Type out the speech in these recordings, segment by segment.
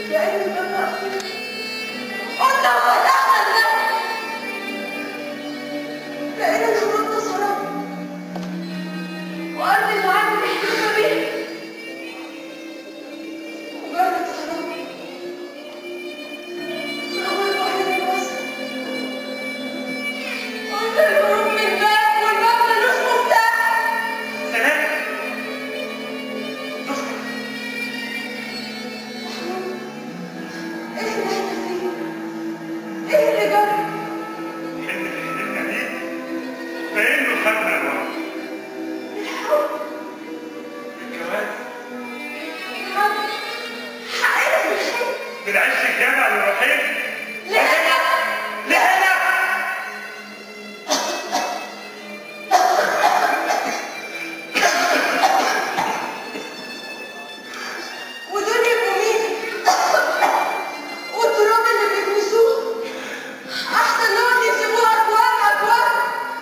لأن الباب مقفول قلنا وفتحنا الباب لقينا الخروج ده سراب وأرض المعامل محكومة بيه وجرت سراب أول واحدة من مصر قلت الهروب من الباب والباب ملوش مفتاح سلام دكتور ايه اللي احنا فيه؟ ايه اللي جرى؟ حلم حلمنا بيه كأنه خدنا الوقت الحب الجواز الحب حقيقة بالخير بالعيش الجامع للرحيم لهنا لهنا ودول يبقوا مين؟ والتراب اللي بيلبسوه احسن لهم يسيبوها اكواب اكواب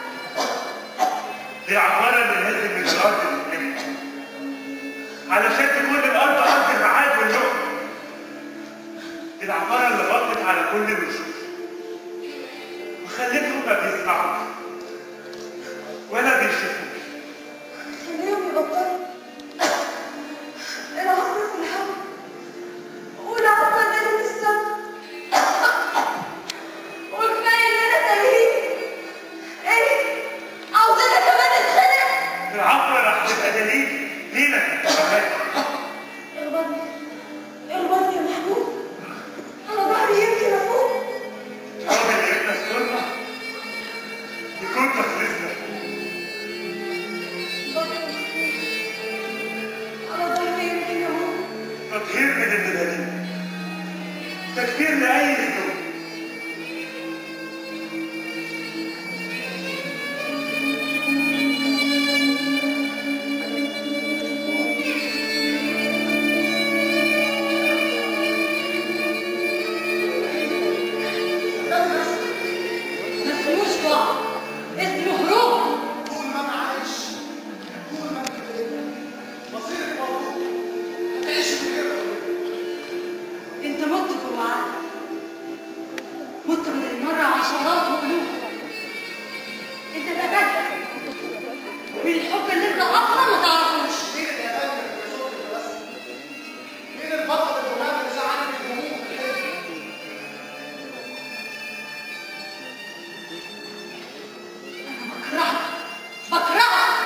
دي عبارة من هذه من الأرض للجنة علشان تكون الأرض أرض المعاد واللقم دي العبارة اللي غطت على كل وشوش وخلتهم ما بيسمعوش ولا بيشوفوش خليهم يبطلوا العصر في الهوا والعصر نادي في السما وكفايه اننا تايهين ايه عاوزانا كمان نتخانق العفو راح تبقى دليل لينا كمان اخبرني اخبرني يا محمود انا ظهري يمكن افوق الراجل اللي احنا سكرنا يكون تخلصنا انا ظهري يمكن يموت تطهير من المدنيين تكفير لأي ذنوب ما اسموش ضاع اسمه هروب طول ما انا عايش طول ما انت كده مصيرك موجود هتعيش بكده انت مت جوه عقلك مت من المرة عشرات وقلوب انت اتقتلت من الحب اللي انت اصلا ما تعرفوش مين اللي قتلك يا صوتي بس مين البطل المهم اللي زعلك الهموم في الحلم انا بكرهك بكرهك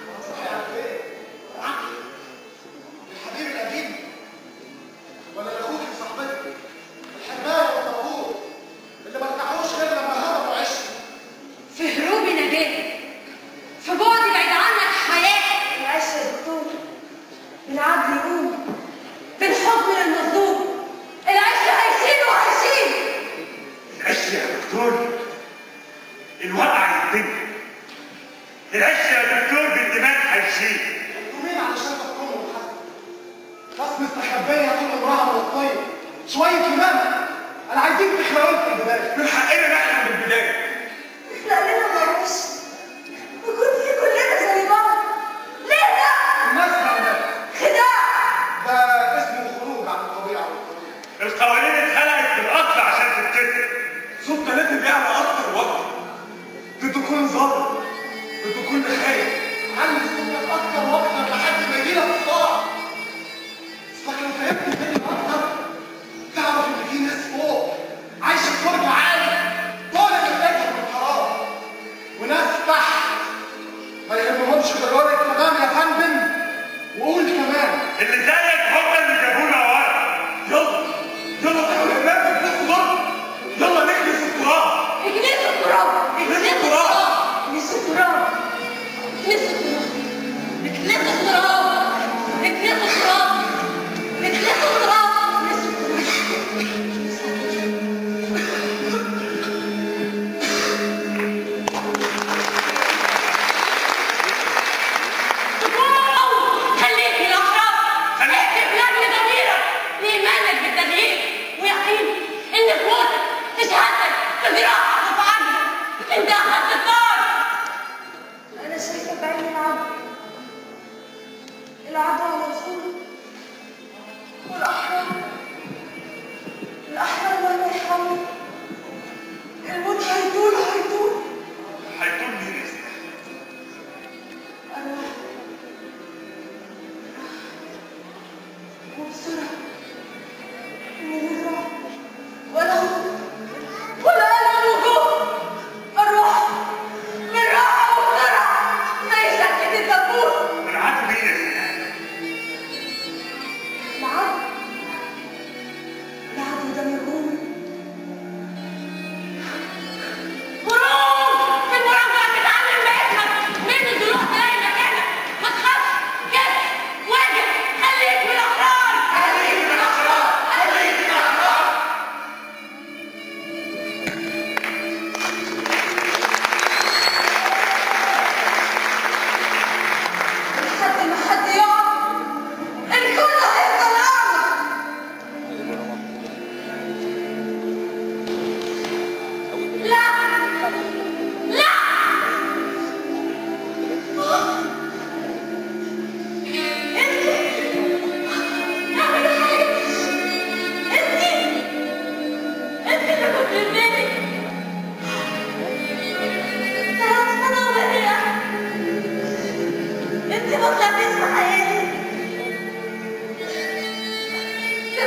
الحبيب القديم ولا الاخوك وصاحبتك الحمايه والطابور اللي ما ارتاحوش غير لما هربوا عشرة في هروبي نجاة في بعدي بعيد عنك حياة العيش يا دكتور العدل يقوم بالحكم للمظلوم العيش هيشيل وهيشيل العش يا دكتور الوقع يتبني العش يا دكتور بالدماغ هيشيل انتوا مين علشان تحكموا الحق ناس مستخبيه طول عمرها من الطيب شويه يمامه انا عايزين تخلقوا في البدايه من حقنا نحلم من البدايه لأننا مالوش نكون في كلنا زي بعض ليه لا الناس بقى خداع ده اسمه خروج عن الطبيعه والقانون القوانين اتخلقت بالاصل عشان تتكتب صوتنا لازم يعلى اكتر واكتر بده يكون ظالم بده يكون خايف علي صوتك اكتر واكتر لحد ما يجيلك الصاع اصلك لو فهمت الدنيا اكتر تعرف ان في ناس فوق عايشه في فرج عالي طالب الاجر من الحرام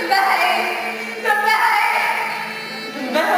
ذنبها ايه؟ ذنبها ايه؟ ذنبها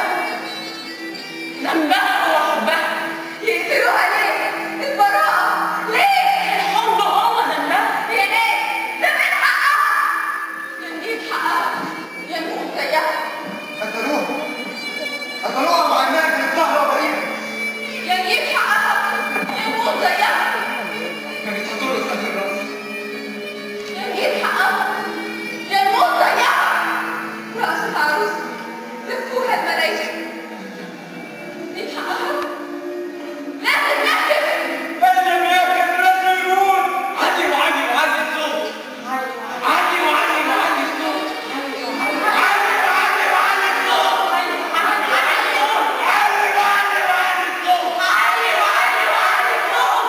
ذنبها هو حبها يقتلوها ليه؟ البراءة ليه؟ الحب هو ذنبها يا ليه؟ ده من حقها يا نجيب حقها يا نموت زيها قتلوها قتلوها مع انها كانت ظاهره بريئه يا نجيب حقها يا نموت زيها كانت هترقص قتل الراس يا نجيب حقها يا نموت زيها رأس عروس لفوها الملايكة نجيب حقها لازم نكتب لازم ياكل لازم يموت علي وعلي وعلي الصوت علي وعلي وعلي الصوت علي وعلي وعلي الصوت علي وعلي وعلي الصوت علي وعلي وعلي الصوت علي وعلي وعلي الصوت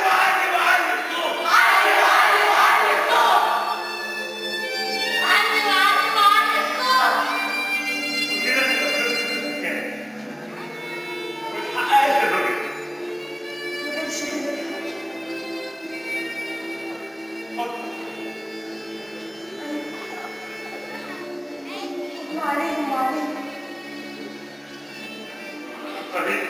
كده واتحققت الراجل عليهم وعليهم طريق